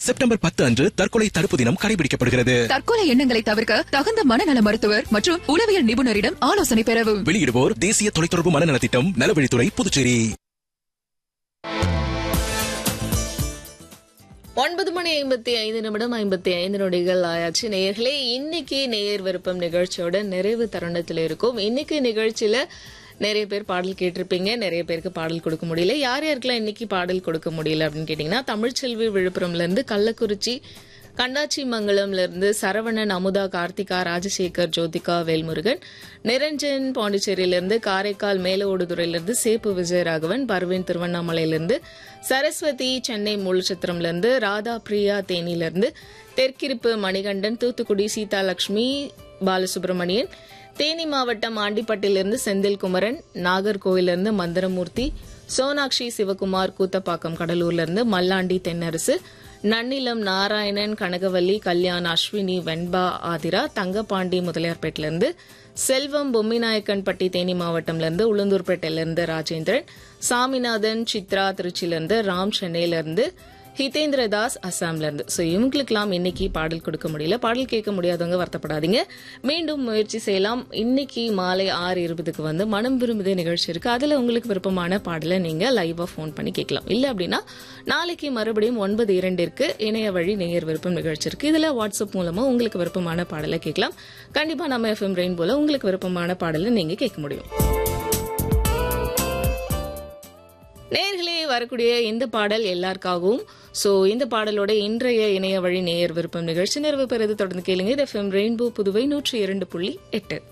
September பத்து அன்று தற்கொலை தடுப்பு தினம் கடைபிடிக்கப்படுகிறது தற்கொலை எண்ணங்களை தவிர்க்க தகுந்த மனநல மருத்துவர் மற்றும் உளவியல் நிபுணரிடம் ஆலோசனை பெறவும் வெளியிடுவோர் தேசிய தொலைத்தொடர்பு மனநலத்திட்டம் நலவழித்துறை புதுச்சேரி ஒன்பது மணி ஐம்பத்தி ஐந்து நிமிடம் ஐம்பத்தி ஐந்து நொடிகள் ஆயாச்சு நேயர்களே இன்னைக்கு நேயர் விருப்பம் நிகழ்ச்சியோட நிறைவு தருணத்தில் இருக்கும் இன்னைக்கு நிகழ்ச்சியில நிறைய பேர் பாடல் கேட்டிருப்பீங்க நிறைய பேருக்கு பாடல் கொடுக்க முடியல யார் யாருக்கெல்லாம் இன்னைக்கு பாடல் கொடுக்க முடியல அப்படின்னு கேட்டீங்கன்னா தமிழ்ச்செல்வி விழுப்புரம்ல இருந்து கள்ளக்குறிச்சி கண்டாச்சி மங்கலம்ல இருந்து சரவணன் அமுதா கார்த்திகா ராஜசேகர் ஜோதிகா வேல்முருகன் நிரஞ்சன் பாண்டிச்சேரியிலிருந்து காரைக்கால் மேலோடுதுறையிலிருந்து சேப்பு விஜயராகவன் பர்வீன் திருவண்ணாமலையிலிருந்து சரஸ்வதி சென்னை மூலச்சத்திரம்ல இருந்து ராதா பிரியா தேனியிலிருந்து தெற்கிருப்பு மணிகண்டன் தூத்துக்குடி சீதாலட்சுமி பாலசுப்ரமணியன் தேனி மாவட்டம் ஆண்டிப்பட்டிலிருந்து செந்தில் குமரன் நாகர்கோவிலிருந்து மந்திரமூர்த்தி சோனாக்ஷி சிவகுமார் கூத்தப்பாக்கம் கடலூர்ல இருந்து மல்லாண்டி தென்னரசு நன்னிலம் நாராயணன் கனகவல்லி கல்யாண் அஸ்வினி வெண்பா ஆதிரா தங்கபாண்டி முதலியார்பேட்டிலிருந்து செல்வம் பொம்மிநாயக்கன்பட்டி தேனி மாவட்டம்ல இருந்து உளுந்தூர்பேட்டையில இருந்து ராஜேந்திரன் சாமிநாதன் சித்ரா திருச்சியில இருந்து ராம் சென்னையில இருந்து ஹிதேந்திர தாஸ் அசாம்ல இருந்து ஸோ இவங்களுக்கெல்லாம் இன்னைக்கு பாடல் கொடுக்க முடியல பாடல் கேட்க முடியாதவங்க வருத்தப்படாதீங்க மீண்டும் முயற்சி செய்யலாம் இன்னைக்கு மாலை ஆறு இருபதுக்கு வந்து மனம் விரும்புதே நிகழ்ச்சி இருக்கு அதுல உங்களுக்கு விருப்பமான பாடலை நீங்க லைவா ஃபோன் பண்ணி கேட்கலாம் இல்ல அப்படின்னா நாளைக்கு மறுபடியும் ஒன்பது இரண்டிற்கு இணைய வழி நேயர் விருப்பம் நிகழ்ச்சி இருக்கு இதுல வாட்ஸ்அப் மூலமா உங்களுக்கு விருப்பமான பாடலை கேட்கலாம் கண்டிப்பா நம்ம எஃப்எம் ரெயின் போல உங்களுக்கு விருப்பமான பாடலை நீங்க கேட்க முடியும் நேர்களே வரக்கூடிய இந்த பாடல் எல்லாருக்காகவும் சோ இந்த பாடலோட இன்றைய இணைய வழி நேயர் விருப்பம் நிகழ்ச்சி நிறைவு பெறுது தொடர்ந்து கேளுங்க இது எஃப்எம் ரெயின்போ புதுவை நூற்றி இரண்டு புள்ளி எட்டு